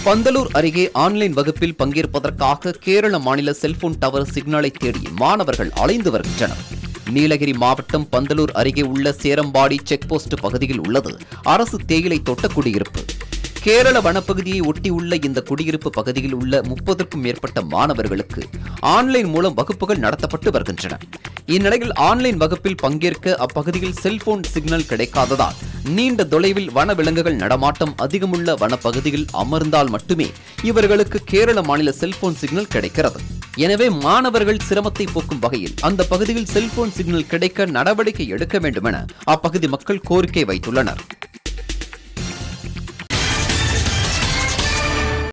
பந்தலூர் அருகே ஆன்லைன் வகுப்பில் பங்கேற்பதற்காக கேரள மாநில செல்போன் டவர் சிக்னலை தேடி மாணவர்கள் அலைந்து வருகின்றனர் நீலகிரி மாவட்டம் பந்தலூர் அருகே உள்ள சேரம்பாடி செக்போஸ்ட் பகுதியில் உள்ளது அரசு தேயிலை தோட்ட குடியிருப்பு கேரள வனப்பகுதியை ஒட்டியுள்ள இந்த குடியிருப்பு பகுதியில் உள்ள முப்பதற்கும் மேற்பட்ட மாணவர்களுக்கு ஆன்லைன் மூலம் வகுப்புகள் நடத்தப்பட்டு வருகின்றன இந்நிலையில் ஆன்லைன் வகுப்பில் பங்கேற்க அப்பகுதியில் செல்போன் சிக்னல் கிடைக்காததால் நீண்ட தொலைவில் வனவிலங்குகள் நடமாட்டம் அதிகமுள்ள வனப்பகுதியில் அமர்ந்தால் மட்டுமே இவர்களுக்கு கேரள மாநில செல்போன் சிக்னல் கிடைக்கிறது எனவே மாணவர்கள் சிரமத்தை போக்கும் வகையில் அந்த பகுதியில் செல்போன் சிக்னல் கிடைக்க நடவடிக்கை எடுக்க வேண்டும் என அப்பகுதி மக்கள் கோரிக்கை வைத்துள்ளனர்